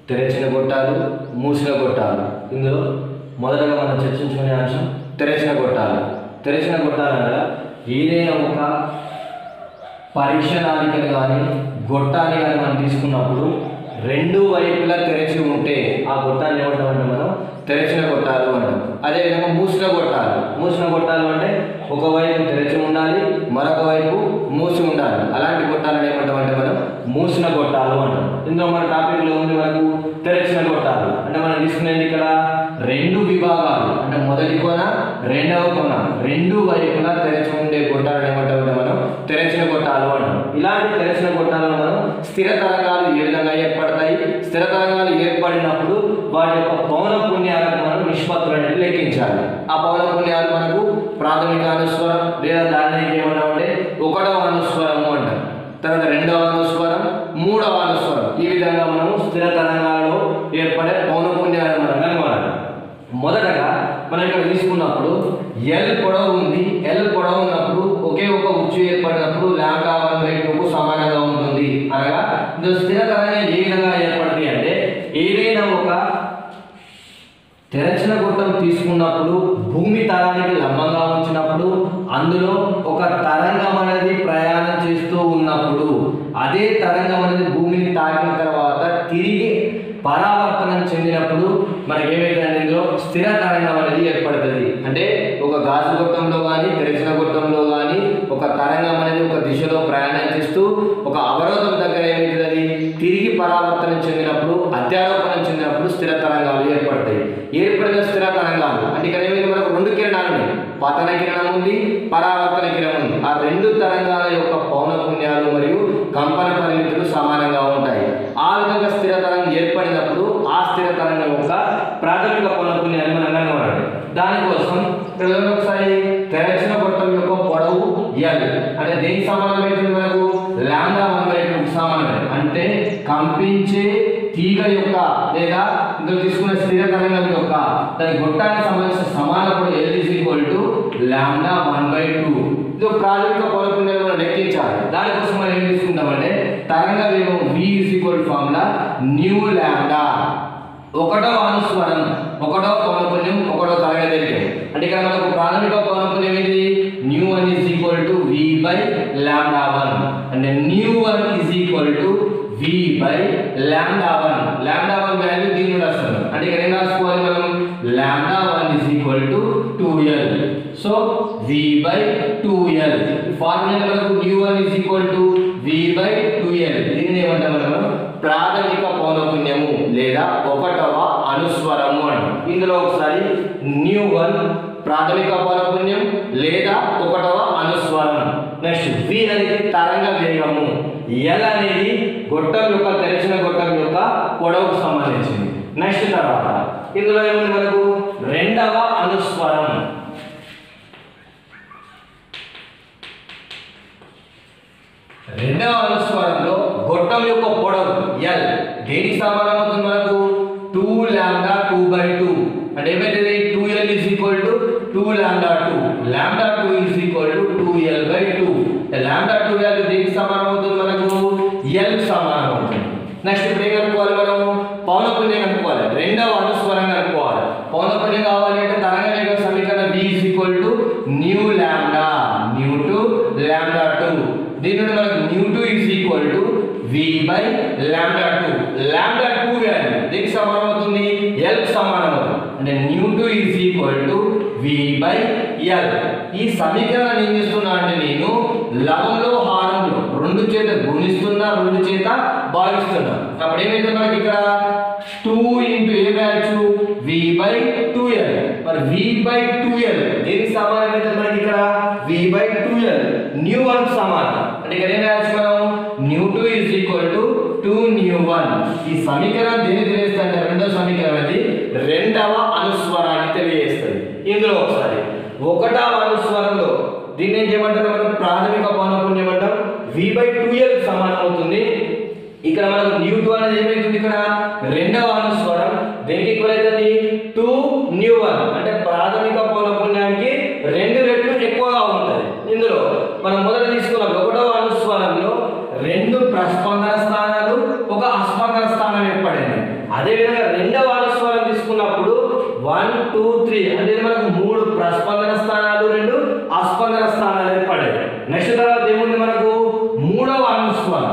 తెరచిన గొట్టాలు మూసిన గొట్టాలు ఇందులో మొదటగా మనం చర్చించుకునే అంశం తెరచిన గొట్టాలు తెరచిన గొట్టాలు అనగా ఏదైనా ఒక పరీక్ష నాలికను కానీ గొట్టాన్ని కానీ మనం తీసుకున్నప్పుడు రెండు వైపులా తెరిచి ఉంటే ఆ గొట్టాన్ని ఏమంటామంటే మనం తెరచిన గొట్టాలు అంటాం అదేవిధంగా మూసిన గొట్టాలు మూసిన గొట్టాలు అంటే ఒక వైపు తెరిచి ఉండాలి మరొక వైపు మూసి ఉండాలి అలాంటి గొట్టాలను ఏమంటామంటే మనం మూసిన గొట్టాలు అంటాం ఇందులో మన టాపిక్లో ఉంది మనకు తెరచిన గొట్టాలు అంటే మనం తీసుకునేది ఇక్కడ రెండు విభాగాలు అంటే మొదటి కొన రెండవ కొన రెండు వైపులా తెరచి ఉండే గొట్టాలను ఏమంటామంటే మనం తెరచిన గొట్టాలు అంటాం ఇలాంటి తెరచిన గొట్టాలను మనం స్థిర తరంగాలు ఏ విధంగా ఏర్పడతాయి స్థిర తరంగాలు ఏర్పడినప్పుడు వాటి యొక్క పౌన పుణ్యాలకు మనం నిష్పత్తులు అనేది లెక్కించాలి ఆ పౌన పుణ్యాలు మనకు ప్రాథమిక అనుస్వరం లేదా దాన్ని ఏమంటామంటే ఒకటవ అనుస్వరము అంటాం తర్వాత రెండవ అనుస్వరం మూడవ అనుస్వరం ఈ విధంగా మనం స్థిర తరంగాలలో ఏర్పడే పౌన పుణ్యాలను మనం కనుగొనాలి మొదటగా మనం ఇక్కడ తీసుకున్నప్పుడు ఎల్ పొడవు ఉంది ఎల్ పొడవు ఉన్నప్పుడు ఒకే ఒక ఉచ్చు ఏర్పడినప్పుడు లాంగా వన్ బై టూకు సమానంగా ఉంటుంది అనగా ఇది స్థిర తరంగం ఏ విధంగా ఏర్పడుతుంది అంటే ఏదైనా ఒక తెరచిన గుట్టం తీసుకున్నప్పుడు భూమి తరానికి లంబంగా ఉంచినప్పుడు అందులో ఒక తరంగం అనేది ప్రయాణం చేస్తూ ఉన్నప్పుడు అదే తరంగం అనేది భూమిని తాకిన తర్వాత తిరిగి పరావర్తనం చెందినప్పుడు మనకి ఏమైతుందంటే ఇందులో స్థిర తరంగం అనేది ఏర్పడుతుంది అంటే ఒక గాజు గొట్టంలో కానీ తెరిచిన గొట్టంలో కానీ ఒక తరంగం అనేది ఒక దిశలో ప్రయాణం చేస్తూ ఒక అవరోధం దగ్గర ఏమవుతుంది తిరిగి పరావర్తనం చెందినప్పుడు అత్యారోపణం చెందినప్పుడు స్థిర తరంగాలు ఏర్పడతాయి ఏర్పడిన స్థిర తరంగాలు అంటే ఇక్కడ ఏమైంది మనకు రెండు కిరణాలు ఉన్నాయి పతన కిరణం ఉంది పరావర్తన కిరణం ఉంది ఆ రెండు తరంగాల యొక్క పౌన పుణ్యాలు మరియు కంపన పరిమితులు సమానంగా ఉంటాయి ఆ విధంగా స్థిర తరంగం ఏర్పడినప్పుడు ఆ స్థిర తరంగం యొక్క ప్రాథమిక పౌన పుణ్యాన్ని మనం కనుగొనాలి దానికోసం ఇక్కడ చూడండి ఒకసారి తెరచిన గొట్టం యొక్క పొడవు ఎల్ అంటే దేనికి సమానమైతుంది మనకు లాండా వన్ బై టూ సమానమే అంటే కంపించే తీగ యొక్క లేదా ఇందులో తీసుకున్న స్థిర తరంగం యొక్క దాని గొట్టానికి సంబంధించిన సమాన పొడవు L is equal to lambda one by two ఇది ఒక ప్రాథమిక పౌనపుణ్యాలు మనం లెక్కించాలి దానికోసం మనం ఏం తీసుకుంటామంటే తరంగ వేగం v is equal formula nu lambda ఒకటో అనుస్వరం ఒకటో పౌనపుణ్యం ఒకటో తరంగ దైర్ఘ్యం అంటే ఇక్కడ మనకు ప్రాథమిక పౌనపుణ్యం ఏంటి nu one is equal to V by lambda one అంటే nu one is equal to V by lambda one lambda one value దీని నుండి వస్తుంది అంటే ఇక్కడ ఏం రాసుకోవాలి మనం lambda one is equal to two L so V by two L formula మనకు nu one is equal to V by two L దీనిని ఏమంటాం మనం ప్రాథమిక పౌనపుణ్యము లేదా ఒకటవ అనుస్వరము అంటాం ఇందులో ఒకసారి న్యూ వన్ ప్రాథమిక పౌనపుణ్యం లేదా ఒకటవ అనుస్వరం నెక్స్ట్ వి అనేది తరంగ వేగము ఎల్ అనేది గొట్టం యొక్క తెరిచిన గొట్టం యొక్క పొడవుకు సంబంధించింది నెక్స్ట్ తర్వాత ఇందులో ఏముంది మనకు రెండవ అనుస్వరం రెండవ అనుస్వరంలో గొట్టం యొక్క పొడవు ఎల్ దేనికి సమానం అవుతుంది మనకు two lambda two by two అంటే ఏమైతుంది two L is equal to two lambda two lambda two is equal to two L by two lambda two value దేనికి సమానం అవుతుంది మనకు ఎల్ సమానం అవుతుంది నెక్స్ట్ ఇప్పుడు ఏం కనుక్కోవాలి మనం పౌనపుణ్యం కనుక్కోవాలి రెండవ అనుస్వరం కనుక్కోవాలి పౌనపుణ్యం కావాలి అంటే తరంగ వేగ సమీకరణం v is equal to nu lambda nu two lambda two దీని నుండి మనకు nu two is equal to V by lambda two lambda two value దీనికి సమానం అవుతుంది ఎల్ సమానం అవుతుంది అంటే nu two is equal to V by L ఈ సమీకరణాన్ని ఏం చేస్తున్నా అంటే నేను లవంలో హారంలో రెండు చేత గుణిస్తున్నా రెండు చేత భావిస్తున్నా అప్పుడు ఏమైతే మనకి ఇక్కడ టూ ఇంటూ ఏ value V by two L మరి వి బై టూ ఎల్ దేనికి సమానం అయితే మనకి ఇక్కడ V by two L nu one సమానం అంటే ఇక్కడ ఏం రాయొచ్చు మనం nu two is equal to two nu one ఈ సమీకరణం దేని తెలియజేస్తుంది అంటే రెండో సమీకరణం అది రెండవ అనుస్వరాన్ని తెలియజేస్తుంది ఇందులో ఒకసారి ఒకటవ అనుస్వరంలో దీన్ని ఏం చేయమంటారు మనం ప్రాథమిక పౌనపుణ్యం అంటాం వి బై టూ ఎల్ సమానం అవుతుంది ఇక్కడ మనకు న్యూ టూ అనేది ఏమైతుంది ఇక్కడ రెండవ అనుస్వరం దేనికి ఈక్వల్ అవుతుంది టూ న్యూ వన్ అంటే ప్రాథమిక పౌనపుణ్యానికి రెండు రెట్లు ఎక్కువగా ఉంటుంది ఇందులో మనం మొదట తీసుకున్న ఒకటవ అనుస్వరంలో రెండు ప్రస్పందన స్థానాలు ఒక అస్పందన స్థానం ఏర్పడింది అదే అనుస్వారాలు ఏర్పడాయి నెక్స్ట్ తర్వాత ఏముంది మనకు మూడవ అనుస్వారం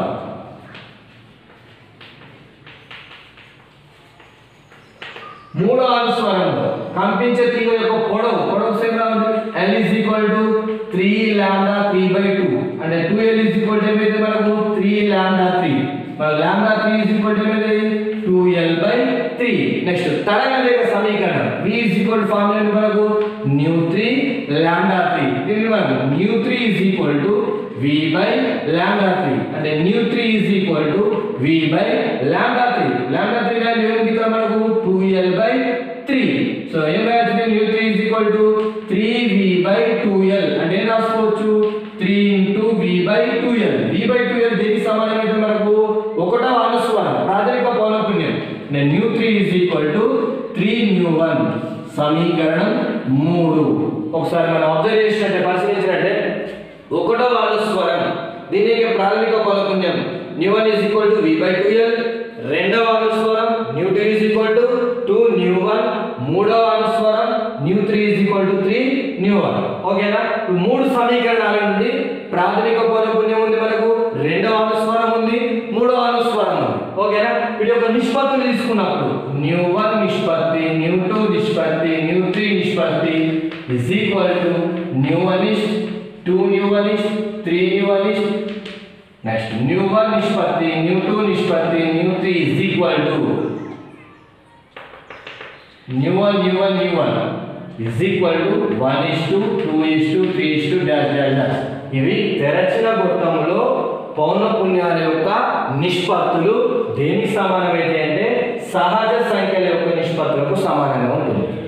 మూడో అనుస్వరంలో కంపించే తీగ యొక్క పొడవు పొడవు సేమ్ ఉంది L is equal to three lambda three by two అంటే two L is equal to ఏమైతే మనకు త్రీ ల్యాండా త్రీ మన lambda three is equal to ఏమైతే two L by three next తరంగ రేఖ సమీకరణం v is equal to formula ఏంటి మనకు న్యూ త్రీ ల్యాండా త్రీ దీన్ని మనకు nu three is equal to v by lambda three అంటే nu three is equal to v by lambda three lambda three value ఏంటి ఇక్కడ మనకు two L by three so ఏం రాయొచ్చు nu three is equal to three V by two L అంటే ఏం రాసుకోవచ్చు three into V by two L V by two L దేనికి సమానమైతే మనకు ఒకటవ అనుస్వారం ప్రాథమిక పౌనపుణ్యం నేను nu three is equal to three nu one సమీకరణం మూడు ఒకసారి మనం అబ్జర్వ్ చేసినట్టే పరిశీలించినట్టే ఒకటవ అనుస్వరం దీనికి ప్రాథమిక పౌనపుణ్యం nu one is equal to V by two L రెండవ అనుస్వరం nu two is equal to two nu one మూడవ అనుస్వరం nu three is equal to three nu one ఓకేనా ఈ మూడు సమీకరణాల నుండి ప్రాథమిక పౌనపుణ్యం ఉంది మనకు రెండవ అనుస్వరం ఉంది మూడవ అనుస్వరం ఉంది ఓకేనా వీటి యొక్క నిష్పత్తులు తీసుకున్నప్పుడు న్యూ వన్ నిష్పత్తి న్యూ టూ నిష్పత్తి న్యూ త్రీ నిష్పత్తి is equal to nu one is two nu one is three nu one is next nu one నిష్పత్తి న్యూ టూ నిష్పత్తి nu three is equal to nu one nu one nu one is equal to one is to two is to three is to dash dash dash ఇవి తెరచిన గొట్టంలో పౌనపుణ్యాల యొక్క నిష్పత్తులు దేనికి సమానమైతే అంటే సహజ సంఖ్యల యొక్క నిష్పత్తులకు సమానంగా ఉంటుంది